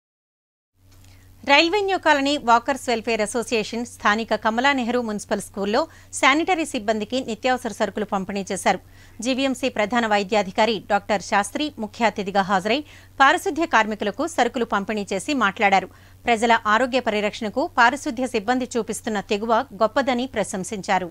railway new colony walkers welfare association స్థానిక కమలా నెహ్రూ మున్సిపల్ స్కూల్లో శానిటరీ సిబ్బందికి నిత్యావసర సరుకులు పంపిణీ చేశారు జీవీఎంసీ ప్రధాన వైద్యాధికారి డాక్టర్ శాస్త్రి ముఖ్య అతిథిగా హాజరై పారిశుద్ధ్య కార్మికులకు సరుకులు పంపిణీ చేసి మాట్లాడారు ప్రజల ఆరోగ్య పరిరక్షణకు పారిశుద్ధ్య సిబ్బంది చూపిస్తున్న తెగువ గొప్పదని ప్రశంసించారు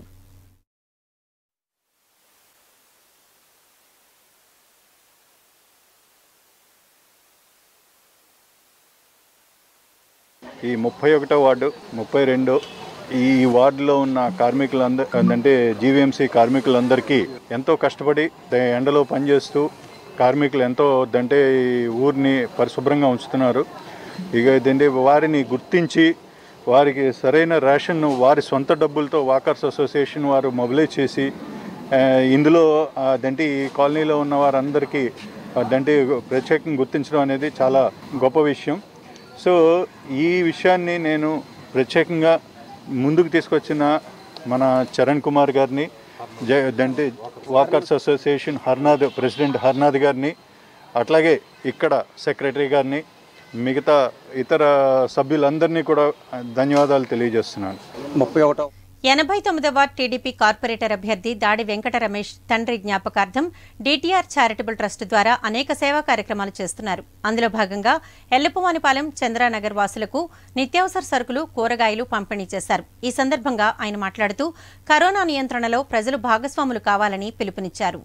ఈ ముప్పై ఒకటో వార్డు ముప్పై రెండు ఈ వార్డులో ఉన్న కార్మికులందరూ అంటే జీవీఎంసీ కార్మికులందరికీ ఎంతో కష్టపడి ద- ఎండలో పనిచేస్తూ కార్మికులు ఎంతో అంటే ఈ ఊరిని పరిశుభ్రంగా ఉంచుతున్నారు ఇక ఏంటంటే వారిని గుర్తించి వారికి సరైన రేషన్ను వారి సొంత డబ్బులతో వాకర్స్ అసోసియేషన్ వారు మొబిలైజ్ చేసి ఆ, ఇందులో అదంటే ఈ కాలనీలో ఉన్న వారందరికీ అదంటే ప్రత్యేకంగా గుర్తించడం అనేది చాలా గొప్ప విషయం సో ఈ విషయాన్ని నేను ప్రత్యేకంగా ముందుకు తీసుకొచ్చిన మన చరణ్ కుమార్ గారిని జ అంటే walkers association Harnath president Harnath గారిని అట్లాగే ఇక్కడ సెక్రటరీ గారిని మిగతా ఇతర సభ్యులందరినీ కూడా ధన్యవాదాలు తెలియజేస్తున్నాను ముప్పై ఒకటో ఎనభై తొమ్మిదవ టీడీపీ కార్పొరేటర్ అభ్యర్థి దాడి వెంకట రమేష్ తండ్రి జ్ఞాపకార్థం డీటీఆర్ చారిటబుల్ ట్రస్ట్ ద్వారా అనేక సేవా కార్యక్రమాలు చేస్తున్నారు అందులో భాగంగా ఎల్లపువానిపాలెం చంద్రానగర్ వాసులకు నిత్యావసర సరుకులు కూరగాయలు పంపిణీ చేశారు ఈ సందర్భంగా ఆయన మాట్లాడుతూ కరోనా నియంత్రణలో ప్రజలు భాగస్వాములు కావాలని పిలుపునిచ్చారు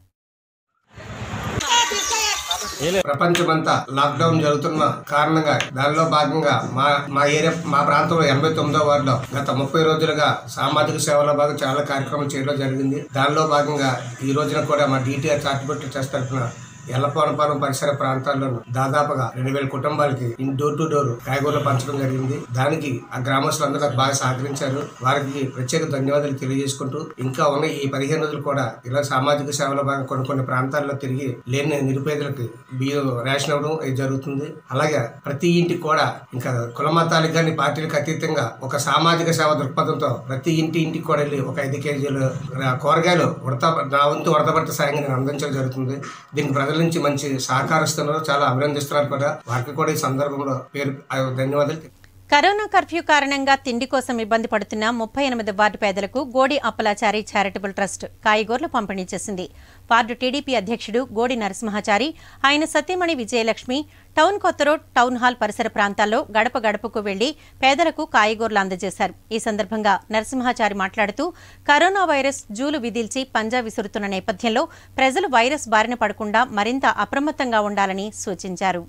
ప్రపంచమంతా లాక్డౌన్ జరుగుతున్న కారణంగా దానిలో భాగంగా మా మా ఏరియా మా ప్రాంతంలో ఎనభై తొమ్మిదో వార్డులో గత ముప్పై రోజులుగా సామాజిక సేవలో భాగంగా చాలా కార్యక్రమాలు చేయడం జరిగింది దానిలో భాగంగా ఈ రోజున కూడా మా డిటిఆర్ చార్టిబెట్ ట్రస్ట్ తరఫున ఎల్లపాలపాలెం పరిసర ప్రాంతాల్లో దాదాపుగా రెండు వేల కుటుంబాలకి ఇన్ డోర్ టు డోర్ కాయగూరలు పంచడం జరిగింది దానికి ఆ గ్రామస్తులందరూ నాకు బాగా సహకరించారు వారికి ప్రత్యేక ధన్యవాదాలు తెలియజేసుకుంటూ ఇంకా ఉన్న ఈ పదిహేను రోజులు కూడా ఇలా సామాజిక సేవల భాగంగా కొన్ని కొన్ని ప్రాంతాల్లో తిరిగి లేని నిరుపేదలకు బియ్యం రేషన్ ఇవ్వడం ఇది జరుగుతుంది అలాగే ప్రతి ఇంటికి కూడా ఇంకా కుల మతాలకు కానీ పార్టీలకు అతీతంగా ఒక సామాజిక సేవ దృక్పథంతో ప్రతి ఇంటి ఇంటికి కూడా వెళ్ళి ఒక ఐదు కేజీలు ఆ, కూరగాయలు ఉడత నా వంతు ఉడతబట్ట సాయంగా నేను అందించడం జరుగుతుంది దీనికి ప్రజల నుంచి మంచి సహకరిస్తున్నారు చాలా అభినందిస్తున్నారు కూడా వారికి కూడా ఈ సందర్భంలో పేరు ఆ, ధన్యవాదాలు కరోనా కర్ఫ్యూ కారణంగా తిండి కోసం ఇబ్బంది పడుతున్న ముప్పై ఎనిమిది వార్డు పేదలకు గోడి అప్పలాచారి చారిటబుల్ ట్రస్ట్ కాయగూరలు పంపిణీ చేసింది వార్డు టీడీపీ అధ్యక్షుడు గోడి నరసింహాచారి ఆయన సతీమణి విజయలక్ష్మి టౌన్ కొత్త రోడ్ టౌన్ హాల్ పరిసర ప్రాంతాల్లో గడప గడపకు వెళ్లి పేదలకు కాయగూరలు అందజేశారు ఈ సందర్భంగా నరసింహాచారి మాట్లాడుతూ కరోనా వైరస్ జూలు విదిల్చి పంజా విసురుతున్న నేపథ్యంలో ప్రజలు వైరస్ బారిన పడకుండా మరింత అప్రమత్తంగా ఉండాలని సూచించారు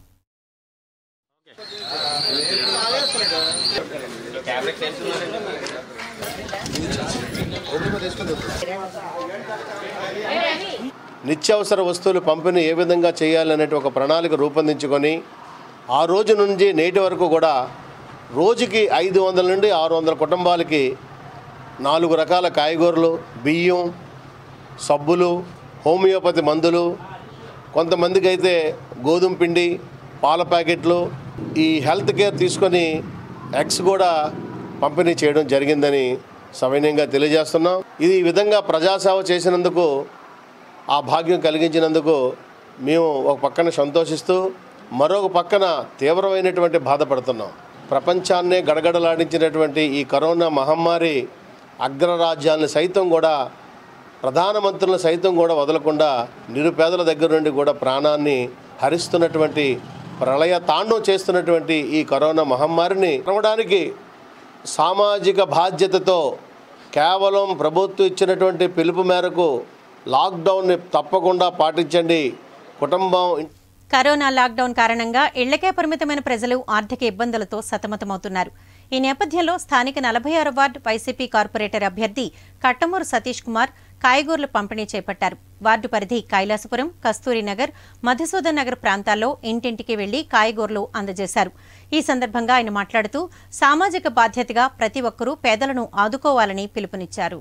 నిత్యావసర వస్తువులు పంపిణీ ఏ విధంగా చేయాలనే ఒక ప్రణాళిక రూపొందించుకొని ఆ రోజు నుంచి నేటి వరకు కూడా రోజుకి ఐదు వందల నుండి ఆరు వందల కుటుంబాలకి నాలుగు రకాల కాయగూరలు బియ్యం సబ్బులు హోమియోపతి మందులు కొంతమందికి అయితే గోధుమ పిండి పాల ప్యాకెట్లు ఈ హెల్త్ కేర్ తీసుకొని ఎగ్స్ కూడా పంపిణీ చేయడం జరిగిందని సవినయంగా తెలియజేస్తున్నాం ఇది ఈ విధంగా ప్రజాసేవ చేసినందుకు ఆ భాగ్యం కలిగించినందుకు మేము ఒక పక్కన సంతోషిస్తూ మరొక పక్కన తీవ్రమైనటువంటి బాధపడుతున్నాం ప్రపంచాన్నే గడగడలాడించినటువంటి ఈ కరోనా మహమ్మారి అగ్రరాజ్యాలను సైతం కూడా ప్రధానమంత్రులను సైతం కూడా వదలకుండా నిరుపేదల దగ్గర నుండి కూడా ప్రాణాన్ని హరిస్తున్నటువంటి ప్రళయ తాండవం చేస్తున్నటువంటి ఈ కరోనా మహమ్మారిని నమ్మడానికి సామాజిక బాధ్యతతో కేవలం ప్రభుత్వం ఇచ్చినటువంటి పిలుపు మేరకు లాక్డౌన్ని తప్పకుండా పాటించండి కుటుంబం కరోనా లాక్డౌన్ కారణంగా ఇళ్లకే పరిమితమైన ప్రజలు ఆర్థిక ఇబ్బందులతో సతమతమవుతున్నారు ఈ నేపథ్యంలో స్థానిక నలభై ఆరు వార్డు వైసీపీ కార్పొరేటర్ అభ్యర్థి కట్టమూరు సతీష్ కుమార్ కాయగూరలు పంపిణీ చేపట్టారు వార్డు పరిధి కైలాసపురం కస్తూరి నగర్ మధుసూదన్ నగర్ ప్రాంతాల్లో ఇంటింటికి వెళ్లి కాయగూరలు అందజేశారు ఈ సందర్భంగా ఆయన మాట్లాడుతూ సామాజిక బాధ్యతగా ప్రతి ఒక్కరూ పేదలను ఆదుకోవాలని పిలుపునిచ్చారు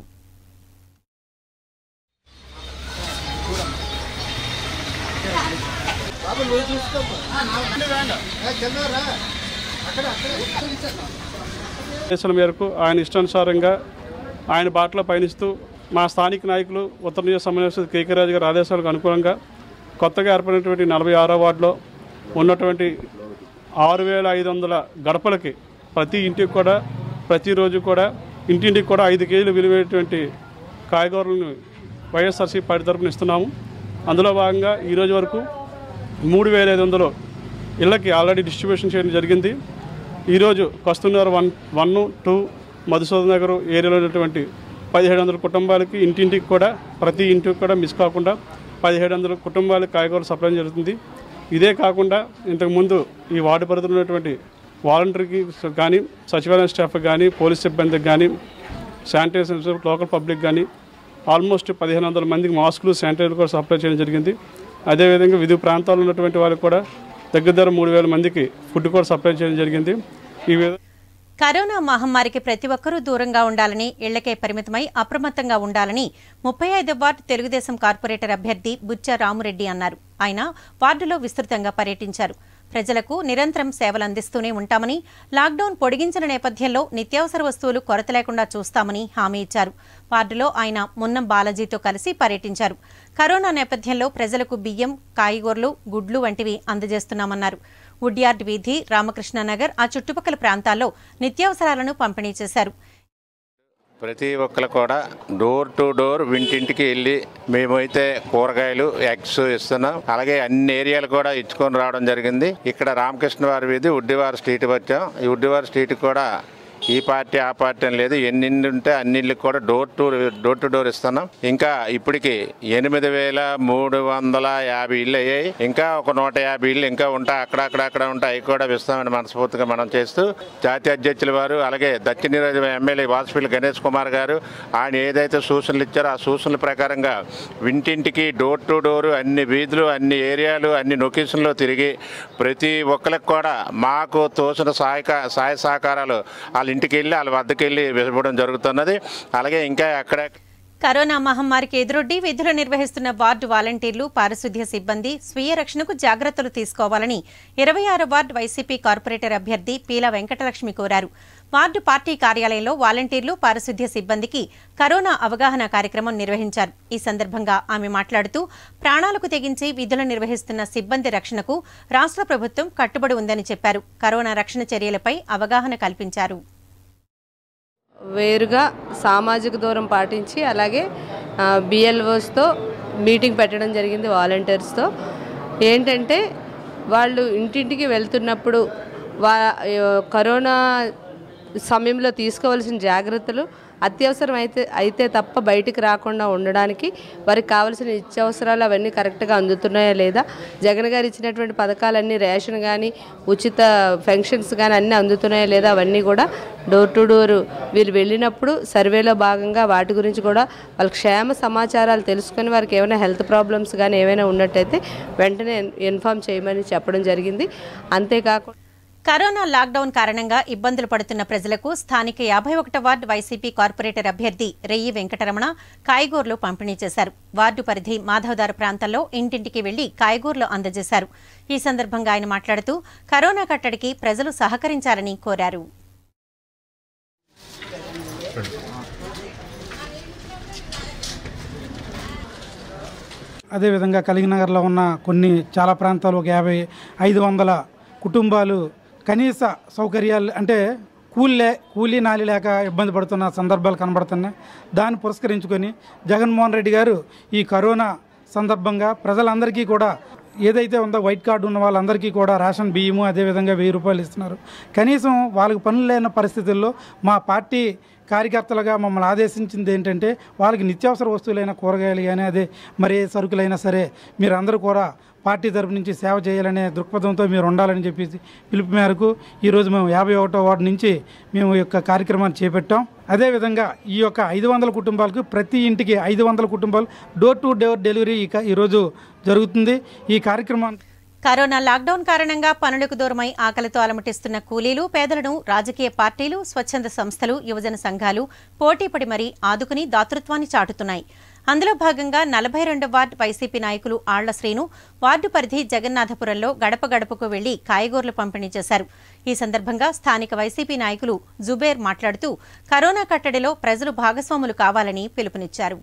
ఆదేశాల మేరకు ఆయన ఇష్టానుసారంగా ఆయన బాటలో పయనిస్తూ మా స్థానిక నాయకులు ఉత్తర నియోజక సమన్వయ కేకే రాజు గారి ఆదేశాలకు అనుకూలంగా కొత్తగా ఏర్పడినటువంటి నలభై ఆరో వార్డులో ఉన్నటువంటి ఆరు వేల ఐదు వందల గడపలకి ప్రతి ఇంటికి కూడా ప్రతిరోజు కూడా ఇంటింటికి కూడా ఐదు కేజీలు విలువైనటువంటి కాయగూరలను వైఎస్ఆర్సీ పార్టీ తరపున ఇస్తున్నాము అందులో భాగంగా ఈరోజు వరకు మూడు వేల ఐదు వందలు ఇళ్ళకి ఆల్రెడీ డిస్ట్రిబ్యూషన్ చేయడం జరిగింది ఈరోజు Kasturnagar one one two Madhusudan Nagar ఏరియాలో ఉన్నటువంటి పదిహేడు వందల కుటుంబాలకి ఇంటింటికి కూడా ప్రతి ఇంటికి కూడా మిస్ కాకుండా పదిహేడు వందల కుటుంబాలకు కాయగూరలు సప్లై జరుగుతుంది ఇదే కాకుండా ఇంతకుముందు ఈ వార్డు పరిధిలో ఉన్నటువంటి వాలంటీర్కి కానీ సచివాలయం స్టాఫ్ కానీ పోలీస్ సిబ్బందికి కానీ శానిటైజర్ లోకల్ పబ్లిక్ కానీ ఆల్మోస్ట్ పదిహేను వందల మందికి మాస్కులు శానిటైజర్ కూడా సప్లై చేయడం జరిగింది అదేవిధంగా వివిధ ప్రాంతాల్లో ఉన్నటువంటి వాళ్ళకి కూడా దగ్గర దగ్గర మూడు వేల మందికి ఫుడ్ కూడా సప్లై చేయడం జరిగింది ఈ విధంగా కరోనా మహమ్మారికి ప్రతి ఒక్కరూ దూరంగా ఉండాలని ఇళ్లకే పరిమితమై అప్రమత్తంగా ఉండాలని ముప్పై ఐదు వార్డు తెలుగుదేశం కార్పొరేటర్ అభ్యర్థి బుచ్చ రామురెడ్డి అన్నారు ఆయన వార్డులో విస్తృతంగా పర్యటించారు ప్రజలకు నిరంతరం సేవలు అందిస్తూనే ఉంటామని లాక్డౌన్ పొడిగించిన నేపథ్యంలో నిత్యావసర వస్తువులు కొరత లేకుండా చూస్తామని హామీ ఇచ్చారు వార్డులో ఆయన మున్నం బాలాజీతో కలిసి పర్యటించారు కరోనా నేపథ్యంలో ప్రజలకు బియ్యం కాయగూరలు గుడ్లు వంటివి అందజేస్తున్నామన్నారు వుడ్యార్డ్ వీధి రామకృష్ణనగర్ ఆ చుట్టుపక్కల ప్రాంతాల్లో నిత్యావసరాలను పంపిణీ చేశారు ప్రతి ఒక్కరు కూడా డోర్ టు డోర్ ఇంటింటికి వెళ్ళి మేమైతే కూరగాయలు ఎగ్స్ ఇస్తున్నాం అలాగే అన్ని ఏరియాలు కూడా ఇచ్చుకొని రావడం జరిగింది ఇక్కడ రామకృష్ణ వారి వీధి ఉడ్డివారి స్ట్రీట్ వచ్చాం ఈ ఉడ్డివారి స్ట్రీట్ కూడా ఈ పార్టీ ఆ పార్టీ అని లేదు ఎన్ని ఇళ్ళు ఉంటే అన్ని ఇళ్ళకి కూడా door to door to door ఇస్తున్నాం ఇంకా ఇప్పటికి ఎనిమిది వేల మూడు వందల యాభై ఇళ్ళు అయ్యాయి ఇంకా ఒక నూట యాభై ఇళ్ళు ఇంకా ఉంటాయి అక్కడక్కడ అక్కడ ఉంటాయి అవి కూడా ఇస్తామని మనస్ఫూర్తిగా మనం చేస్తూ జాతీయ అధ్యక్షుల వారు అలాగే దక్షిణ నియోజక ఎమ్మెల్యే వాసుపల్లి గణేష్ కుమార్ గారు ఆయన ఏదైతే సూచనలు ఇచ్చారో ఆ సూచనల ప్రకారంగా ఇంటింటికి డోర్ టు డోర్ అన్ని వీధులు అన్ని ఏరియాలు అన్ని లొకేషన్లో తిరిగి ప్రతి ఒక్కరికి కూడా మాకు తోసిన సహాయక సహాయ సహకారాలు వాళ్ళ ఇంటికి వెళ్ళి వాళ్ళ వద్దకు వెళ్ళి ఇవ్వడం జరుగుతున్నది అలాగే ఇంకా అక్కడ కరోనా మహమ్మారికి ఎదురొడ్డి విధులు నిర్వహిస్తున్న వార్డు వాలంటీర్లు పారిశుద్ధ్య సిబ్బంది స్వీయ రక్షణకు జాగ్రత్తలు తీసుకోవాలని ఇరవై ఆరో వార్డు వైసీపీ కార్పొరేటర్ అభ్యర్థి పీల వెంకటలక్ష్మి కోరారు వార్డు పార్టీ కార్యాలయంలో వాలంటీర్లు పారిశుద్ధ్య సిబ్బందికి కరోనా అవగాహన కార్యక్రమం నిర్వహించారు ఈ సందర్భంగా ఆమె మాట్లాడుతూ ప్రాణాలకు తెగించి విధులు నిర్వహిస్తున్న సిబ్బంది రక్షణకు రాష్ట్ర ప్రభుత్వం కట్టుబడి ఉందని చెప్పారు కరోనా రక్షణ చర్యలపై అవగాహన కల్పించారు వేరుగా సామాజిక దూరం పాటించి అలాగే బిఎల్ఓస్తో మీటింగ్ పెట్టడం జరిగింది వాలంటీర్స్తో ఏంటంటే వాళ్ళు ఇంటింటికి వెళ్తున్నప్పుడు వా కరోనా సమయంలో తీసుకోవాల్సిన జాగ్రత్తలు అత్యవసరం అయితే అయితే తప్ప బయటికి రాకుండా ఉండడానికి వారికి కావాల్సిన నిత్యావసరాలు అవన్నీ కరెక్ట్గా అందుతున్నాయా లేదా జగన్ గారు ఇచ్చినటువంటి పథకాలన్నీ రేషన్ కానీ ఉచిత ఫంక్షన్స్ కానీ అన్నీ అందుతున్నాయా లేదా అవన్నీ కూడా డోర్ టు డోర్ వీరు వెళ్ళినప్పుడు సర్వేలో భాగంగా వాటి గురించి కూడా వాళ్ళ క్షేమ సమాచారాలు తెలుసుకొని వారికి ఏమైనా హెల్త్ ప్రాబ్లమ్స్ కానీ ఏమైనా ఉన్నట్టయితే వెంటనే ఇన్ఫామ్ చేయమని చెప్పడం జరిగింది అంతేకాకుండా కరోనా లాక్డౌన్ కారణంగా ఇబ్బందులు పడుతున్న ప్రజలకు స్థానిక యాభై ఒకటో వార్డు వైసీపీ కార్పొరేటర్ అభ్యర్థి రెయ్యి వెంకటరమణ కాయగూరలు పంపిణీ చేశారు వార్డు పరిధి మాధవదారు ప్రాంతంలో ఇంటింటికి వెళ్లి కాయగూరలు అందజేశారు ఈ సందర్భంగా ఆయన మాట్లాడుతూ కరోనా కట్టడికి ప్రజలు సహకరించాలని కోరారు అదేవిధంగా కలిగినగర్లో ఉన్న కొన్ని చాలా ప్రాంతాలు ఒక యాభై ఐదు వందల కుటుంబాలు కనీస సౌకర్యాలు అంటే కూలే కూలీ నాలి లేక ఇబ్బంది పడుతున్న సందర్భాలు కనబడుతున్నాయి దాన్ని పురస్కరించుకొని జగన్మోహన్ రెడ్డి గారు ఈ కరోనా సందర్భంగా ప్రజలందరికీ కూడా ఏదైతే ఉందో వైట్ కార్డు ఉన్న వాళ్ళందరికీ కూడా రేషన్ బియ్యము అదేవిధంగా వెయ్యి రూపాయలు ఇస్తున్నారు కనీసం వాళ్ళకి పనులు లేని పరిస్థితుల్లో మా పార్టీ కార్యకర్తలుగా మమ్మల్ని ఆదేశించింది ఏంటంటే వాళ్ళకి నిత్యావసర వస్తువులైన కూరగాయలు కానీ అదే మరి ఏ సరుకులైనా సరే మీరందరూ కూడా పార్టీ తరపు నుంచి సేవ చేయాలనే దృక్పథంతో మీరు ఉండాలని చెప్పేసి పిలుపు మేరకు ఈరోజు మేము యాభై ఒకటో వార్డు నుంచి మేము ఈ యొక్క కార్యక్రమాన్ని చేపట్టాం అదేవిధంగా ఈ యొక్క ఐదు వందల కుటుంబాలకు ప్రతి ఇంటికి ఐదు వందల కుటుంబాలు డోర్ టు డోర్ డెలివరీ ఈ క- ఈరోజు జరుగుతుంది ఈ కార్యక్రమాన్ని కరోనా లాక్డౌన్ కారణంగా పనులకు దూరమై ఆకలితో అలమటిస్తున్న కూలీలు పేదలను రాజకీయ పార్టీలు స్వచ్ఛంద సంస్థలు యువజన సంఘాలు పోటీపడి మరీ ఆదుకుని దాతృత్వాన్ని చాటుతున్నాయి అందులో భాగంగా నలభై రెండో వార్డు వైసీపీ నాయకులు ఆళ్ల శ్రీను వార్డు పరిధి జగన్నాథపురంలో గడప గడపకు వెళ్లి కాయగూరలు పంపిణీ చేశారు ఈ సందర్భంగా స్థానిక వైసీపీ నాయకులు జుబేర్ మాట్లాడుతూ కరోనా కట్టడిలో ప్రజలు భాగస్వాములు కావాలని పిలుపునిచ్చారు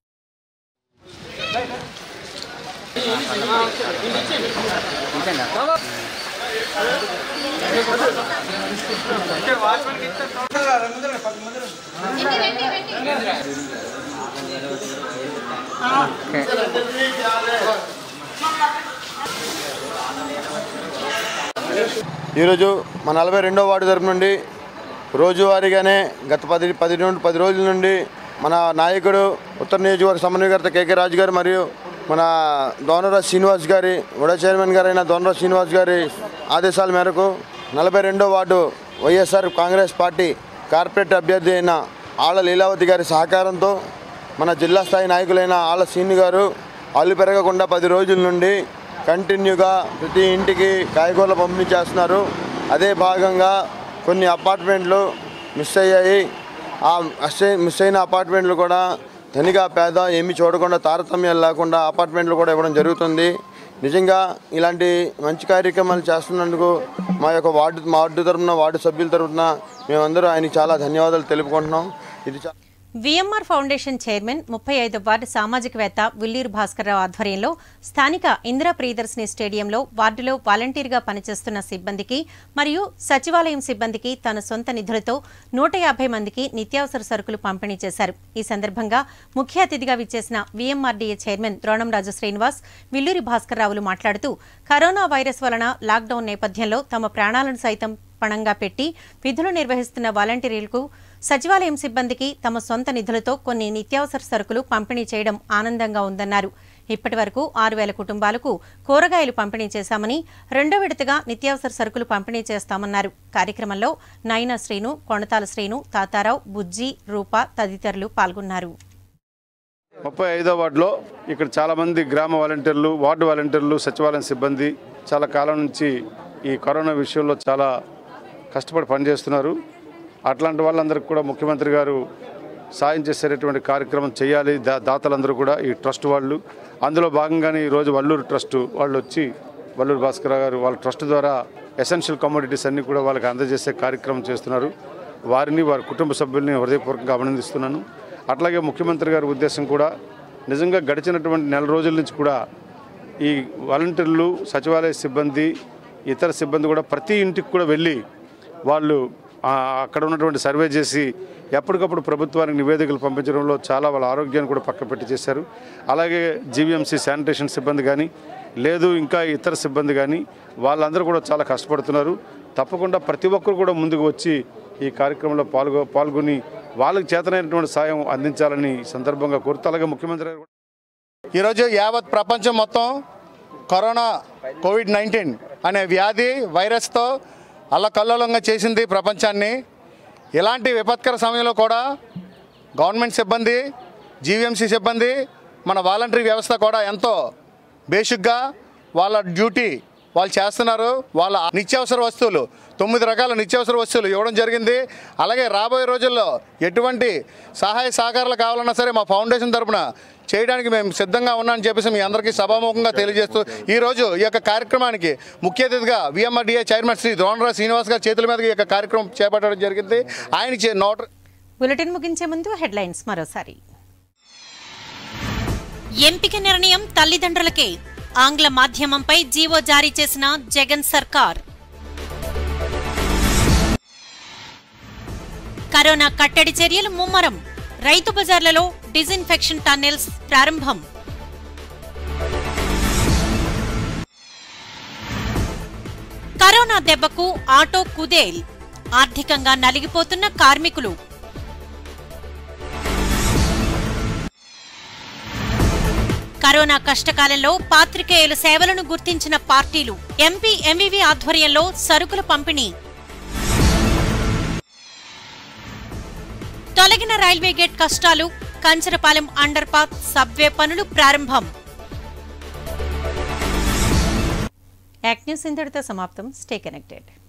ఈరోజు మా నలభై రెండో వార్డు తరపు నుండి రోజువారీగానే గత పది పది నుండి పది రోజుల నుండి మన నాయకుడు ఉత్తర నియోజకవర్గ సమన్వయకర్త కేకే రాజు గారు మరియు మన దోనరాజ్ శ్రీనివాస్ గారి వడ చైర్మన్ గారైన దోనరాజ్ శ్రీనివాస్ గారి ఆదేశాల మేరకు నలభై రెండో ward YSR Congress party corporate అభ్యర్థి అయిన ఆళ్ళ లీలావతి గారి సహకారంతో మన జిల్లా స్థాయి నాయకులైన ఆళ్ళ సీని గారు ఆళ్ళు పెరగకుండా పది రోజుల నుండి కంటిన్యూగా ప్రతి ఇంటికి కాయగూరలు పంపిణీ చేస్తున్నారు అదే భాగంగా కొన్ని అపార్ట్మెంట్లు మిస్ అయ్యాయి ఆ మిస్ అయి- మిస్ అయిన అపార్ట్మెంట్లు కూడా ధనిక పేద ఏమీ చూడకుండా తారతమ్యాలు లేకుండా అపార్ట్మెంట్లు కూడా ఇవ్వడం జరుగుతుంది నిజంగా ఇలాంటి మంచి కార్యక్రమాలు చేస్తున్నందుకు మా యొక్క వార్డు మా వార్డు తరఫున వార్డు సభ్యుల తరఫున మేమందరూ ఆయనకి చాలా ధన్యవాదాలు తెలుపుకుంటున్నాం ఇది చా- విఎంఆర్ ఫౌండేషన్ చైర్మన్ ముప్పై ఐదు వార్డు సామాజికవేత్త విల్లూరు భాస్కర్రావు ఆధ్వర్యంలో స్థానిక ఇందిరా ప్రియదర్శిని స్టేడియంలో వార్డులో వాలంటీర్గా పనిచేస్తున్న సిబ్బందికి మరియు సచివాలయం సిబ్బందికి తన సొంత నిధులతో నూట యాభై మందికి నిత్యావసర సరుకులు పంపిణీ చేశారు ఈ సందర్భంగా ముఖ్య అతిథిగా విచ్చేసిన విఎంఆర్డీఏ చైర్మన్ ద్రోణంరాజు శ్రీనివాస్ విల్లూరి భాస్కర్రావులు మాట్లాడుతూ కరోనా వైరస్ వలన లాక్డౌన్ నేపథ్యంలో తమ ప్రాణాలను సైతం పణంగా పెట్టి విధులు నిర్వహిస్తున్న వాలంటీర్లకు సచివాలయం సిబ్బందికి తమ సొంత నిధులతో కొన్ని నిత్యావసర సరుకులు పంపిణీ చేయడం ఆనందంగా ఉందన్నారు ఇప్పటి వరకు ఆరు వేల కుటుంబాలకు కూరగాయలు పంపిణీ చేశామని రెండో విడతగా నిత్యావసర సరుకులు పంపిణీ చేస్తామన్నారు కార్యక్రమంలో నయన శ్రీను కొణతాల శ్రీను తాతారావు బుజ్జి రూప తదితరులు పాల్గొన్నారు ముప్పై ఐదో వార్డులో ఇక్కడ చాలామంది గ్రామ వాలంటీర్లు వార్డు వాలంటీర్లు సచివాలయం సిబ్బంది చాలా కాలం నుంచి ఈ కరోనా విషయంలో చాలా కష్టపడి పనిచేస్తున్నారు అట్లాంటి వాళ్ళందరికీ కూడా ముఖ్యమంత్రి గారు సాయం చేసేటటువంటి కార్యక్రమం చేయాలి దా దాతలందరూ కూడా ఈ ట్రస్ట్ వాళ్ళు అందులో భాగంగానే ఈరోజు వల్లూరు ట్రస్ట్ వాళ్ళు వచ్చి వల్లూరు భాస్కర్ గారు వాళ్ళ ట్రస్ట్ ద్వారా ఎసెన్షియల్ కమోడిటీస్ అన్నీ కూడా వాళ్ళకి అందజేసే కార్యక్రమం చేస్తున్నారు వారిని వారి కుటుంబ సభ్యుల్ని హృదయపూర్వకంగా అభినందిస్తున్నాను అట్లాగే ముఖ్యమంత్రి గారి ఉద్దేశం కూడా నిజంగా గడిచినటువంటి నెల రోజుల నుంచి కూడా ఈ వాలంటీర్లు సచివాలయ సిబ్బంది ఇతర సిబ్బంది కూడా ప్రతి ఇంటికి కూడా వెళ్ళి వాళ్ళు ఆ, అక్కడ ఉన్నటువంటి సర్వే చేసి ఎప్పటికప్పుడు ప్రభుత్వానికి నివేదికలు పంపించడంలో చాలా వాళ్ళ ఆరోగ్యాన్ని కూడా పక్కపెట్టి చేశారు అలాగే జీవీఎంసీ శానిటేషన్ సిబ్బంది కానీ లేదు ఇంకా ఇతర సిబ్బంది కానీ వాళ్ళందరూ కూడా చాలా కష్టపడుతున్నారు తప్పకుండా ప్రతి ఒక్కరు కూడా ముందుకు వచ్చి ఈ కార్యక్రమంలో పాల్గొ పాల్గొని వాళ్ళకి చేతనైనటువంటి సాయం అందించాలని ఈ సందర్భంగా కోరుతూ అలాగే ముఖ్యమంత్రి గారు కూడా ఈరోజు యావత్ ప్రపంచం మొత్తం కరోనా కోవిడ్ నైన్టీన్ అనే వ్యాధి వైరస్తో అల్లకల్లోలంగా చేసింది ప్రపంచాన్ని ఇలాంటి విపత్కర సమయంలో కూడా గవర్నమెంట్ సిబ్బంది జీవీఎంసీ సిబ్బంది మన వాలంటరీ వ్యవస్థ కూడా ఎంతో బేసిక్గా వాళ్ళ డ్యూటీ వాళ్ళు చేస్తున్నారు వాళ్ళ నిత్యావసర వస్తువులు తొమ్మిది రకాల నిత్యావసర వస్తువులు ఇవ్వడం జరిగింది అలాగే రాబోయే రోజుల్లో ఎటువంటి సహాయ సహకారాలు కావాలన్నా సరే మా ఫౌండేషన్ తరపున చేయడానికి మేము సిద్ధంగా ఉన్నామని చెప్పేసి మీ అందరికీ సభాముఖంగా తెలియజేస్తూ ఈరోజు ఈ యొక్క కార్యక్రమానికి ముఖ్య అతిథిగా విఎంఆర్డీఏ చైర్మన్ శ్రీ ద్రోణరాజ్ శ్రీనివాస్ గారి చేతుల మీదుగా ఈ యొక్క కార్యక్రమం చేపట్టడం జరిగింది ఆయన చే- నోట బులెటిన్ ముగించే ముందు హెడ్లైన్స్ మరోసారి ఎంపిక నిర్ణయం తల్లిదండ్రులకే ఆంగ్ల మాధ్యమంపై జీవో జారీ చేసిన జగన్ సర్కార్ కరోనా కట్టడి చర్యలు ముమ్మరం రైతు బజార్లలో డిజిన్ఫెక్షన్ టన్నెల్స్ ప్రారంభం కరోనా దెబ్బకు ఆటో కుదేల్ ఆర్థికంగా నలిగిపోతున్న కార్మికులు కరోనా కష్టకాలంలో పాత్రికేయుల సేవలను గుర్తించిన పార్టీలు ఎంపీ ఎంవివి ఆధ్వర్యంలో సరుకుల పంపిణీ తొలగిన రైల్వే గేట్ కష్టాలు కంచరపాలెం అండర్ పాత్ సబ్వే పనులు ప్రారంభం యాక్ట్ న్యూస్ ఇంతటితో సమాప్తం స్టే కనెక్టెడ్